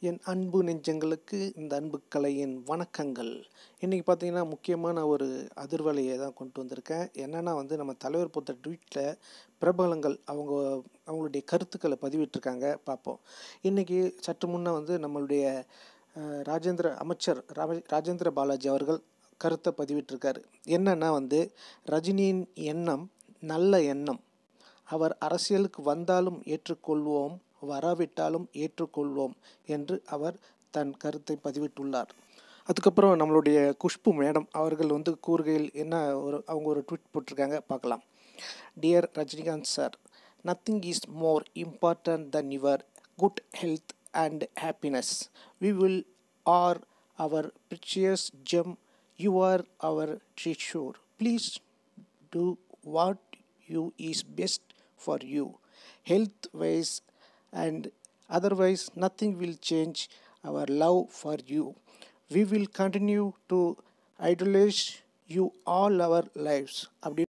என் அன்பு நெஞ்சங்களுக்கு இந்த அன்பு கலையின் வணக்கங்கள் இன்றைக்கி பார்த்தீங்கன்னா முக்கியமான ஒரு அதிர்வலையை தான் கொண்டு வந்திருக்கேன் என்னென்னா வந்து நம்ம தலைவர் பொறுத்த ட்வீட்டில் பிரபலங்கள் அவங்க அவங்களுடைய கருத்துக்களை பதிவிட்டிருக்காங்க பார்ப்போம் இன்றைக்கி சற்று முன்னே வந்து நம்மளுடைய அஹ், ராஜேந்திர அமைச்சர் ராம- ராஜேந்திர பாலாஜி அவர்கள் கருத்தை பதிவிட்டிருக்காரு என்னன்னா வந்து ரஜினியின் எண்ணம் நல்ல எண்ணம் அவர் அரசியலுக்கு வந்தாலும் ஏற்றுக்கொள்வோம் வராவிட்டாலும் ஏற்றுக்கொள்வோம் என்று அவர் தன் கருத்தை பதிவிட்டுள்ளார் அதுக்கப்புறம் நம்மளுடைய குஷ்பு மேடம் அவர்கள் வந்து கூறுகையில் என்ன ஒரு அவங்க ஒரு ட்வீட் போட்டிருக்காங்க பார்க்கலாம் dear Rajinikanth sir nothing is more important than your good health and happiness we will are our precious gem you are our treasure please do what you is best for you health wise and otherwise nothing will change our love for you we will continue to idolize you all our lives அப்படி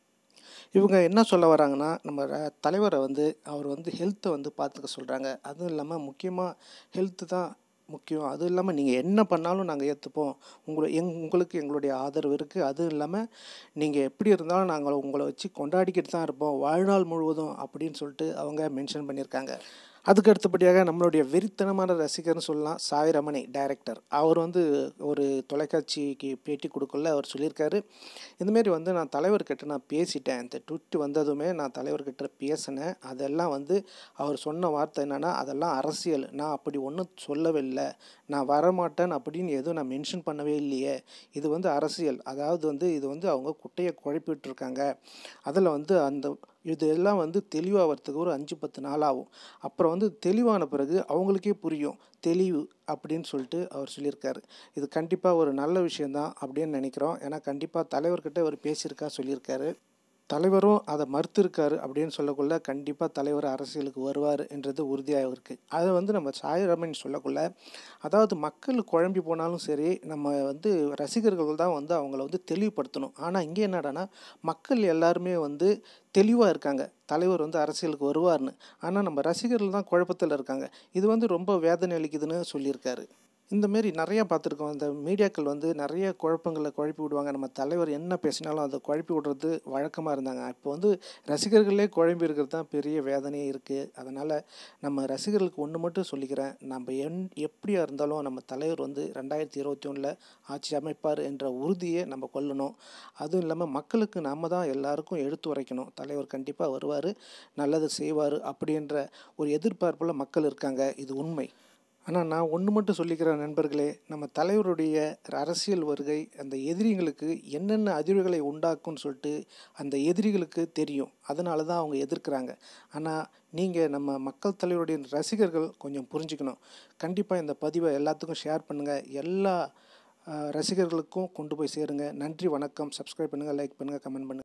இவங்க என்ன சொல்ல வராங்கன்னா நம்ம ர- தலைவரை வந்து அவர் வந்து ஹெல்த்தை வந்து பார்த்துக்க சொல்கிறாங்க அதுவும் இல்லாமல் முக்கியமாக ஹெல்த்து தான் முக்கியம் அதுவும் இல்லாமல் நீங்கள் என்ன பண்ணாலும் நாங்கள் ஏற்றுப்போம் உங்களை எங் உங்களுக்கு எங்களுடைய ஆதரவு இருக்குது அதுவும் இல்லாமல் நீங்கள் எப்படி இருந்தாலும் நாங்கள் உங்களை வச்சு கொண்டாடிக்கிட்டு தான் இருப்போம் வாழ்நாள் முழுவதும் அப்படின்னு சொல்லிட்டு அவங்க மென்ஷன் பண்ணியிருக்காங்க அதுக்கு அடுத்தபடியாக நம்மளுடைய வெறித்தனமான ரசிகர்னு சொல்லலாம் சாய் ரமணி டைரக்டர் அவர் வந்து ஒரு தொலைக்காட்சிக்கு பேட்டி கொடுக்கல அவர் சொல்லியிருக்காரு இந்தமாரி வந்து நான் தலைவர்கிட்ட நான் பேசிட்டேன் இந்த ட்விட் வந்ததுமே நான் தலைவர்கிட்ட பேசினேன் அதெல்லாம் வந்து அவர் சொன்ன வார்த்தை என்னென்னா அதெல்லாம் அரசியல் நான் அப்படி ஒன்றும் சொல்லவே இல்லை நான் வரமாட்டேன் அப்படின்னு எதுவும் நான் மென்ஷன் பண்ணவே இல்லையே இது வந்து அரசியல் அதாவது வந்து இது வந்து அவங்க குட்டையை குழப்பிட்டு இருக்காங்க அதில் வந்து அந்த இது எல்லாம் வந்து தெளிவாகிறதுக்கு ஒரு அஞ்சு பத்து நாள் ஆகும் அப்புறம் வந்து தெளிவான பிறகு அவங்களுக்கே புரியும் தெளிவு அப்படின்னு சொல்லிட்டு அவர் சொல்லியிருக்காரு இது கண்டிப்பாக ஒரு நல்ல விஷயந்தான் அப்படின்னு நினைக்கிறோம் ஏன்னா கண்டிப்பாக தலைவர்கிட்ட அவர் பேசியிருக்கா சொல்லியிருக்காரு தலைவரும் அதை மறுத்திருக்காரு அப்படின்னு சொல்லக்குள்ள கண்டிப்பாக தலைவர் அரசியலுக்கு வருவார் என்றது உறுதியாக இருக்குது அதை வந்து நம்ம சாயரமன் சொல்லக்குள்ள அதாவது மக்கள் குழம்பி போனாலும் சரி நம்ம வந்து ரசிகர்கள் தான் வந்து அவங்கள வந்து தெளிவுபடுத்தணும் ஆனால் இங்கே என்னடான்னா மக்கள் எல்லாருமே வந்து தெளிவாக இருக்காங்க தலைவர் வந்து அரசியலுக்கு வருவார்னு ஆனால் நம்ம ரசிகர்கள் தான் குழப்பத்தில் இருக்காங்க இது வந்து ரொம்ப வேதனை அளிக்குதுன்னு சொல்லியிருக்காரு இந்த மாரி நிறையா பார்த்துருக்கோம் இந்த மீடியாக்கள் வந்து நிறைய குழப்பங்களை குழப்பி விடுவாங்க நம்ம தலைவர் என்ன பேசினாலும் அதை குழப்பி விடுறது வழக்கமாக இருந்தாங்க இப்போ வந்து ரசிகர்களே குழம்பி இருக்கிறது தான் பெரிய வேதனையே இருக்குது அதனால் நம்ம ரசிகர்களுக்கு ஒன்று மட்டும் சொல்லிக்கிறேன் நம்ம என் எப்படியா இருந்தாலும் நம்ம தலைவர் வந்து ரெண்டாயிரத்தி இருபத்தி ஒன்றில் ஆட்சி அமைப்பார் என்ற உறுதியை நம்ம கொள்ளணும் அதுவும் இல்லாமல் மக்களுக்கு நம்ம தான் எல்லாருக்கும் எடுத்து உரைக்கணும் தலைவர் கண்டிப்பாக வருவார் நல்லது செய்வார் அப்படின்ற ஒரு எதிர்பார்ப்பில் மக்கள் இருக்காங்க இது உண்மை ஆனால் நான் ஒன்று மட்டும் சொல்லிக்கிறேன் நண்பர்களே நம்ம தலைவருடைய அரசியல் வருகை அந்த எதிரிகளுக்கு என்னென்ன அதிர்வுகளை உண்டாக்கும்னு சொல்லிட்டு அந்த எதிரிகளுக்கு தெரியும் அதனால தான் அவங்க எதிர்க்கிறாங்க ஆனால் நீங்கள் நம்ம மக்கள் தலைவருடைய ரசிகர்கள் கொஞ்சம் புரிஞ்சுக்கணும் கண்டிப்பாக இந்த பதிவை எல்லாத்துக்கும் ஷேர் பண்ணுங்கள் எல்லா அஹ், ரசிகர்களுக்கும் கொண்டு போய் சேருங்க நன்றி வணக்கம் சப்ஸ்கிரைப் பண்ணுங்கள் லைக் பண்ணுங்கள் கமெண்ட் பண்ணுங்கள்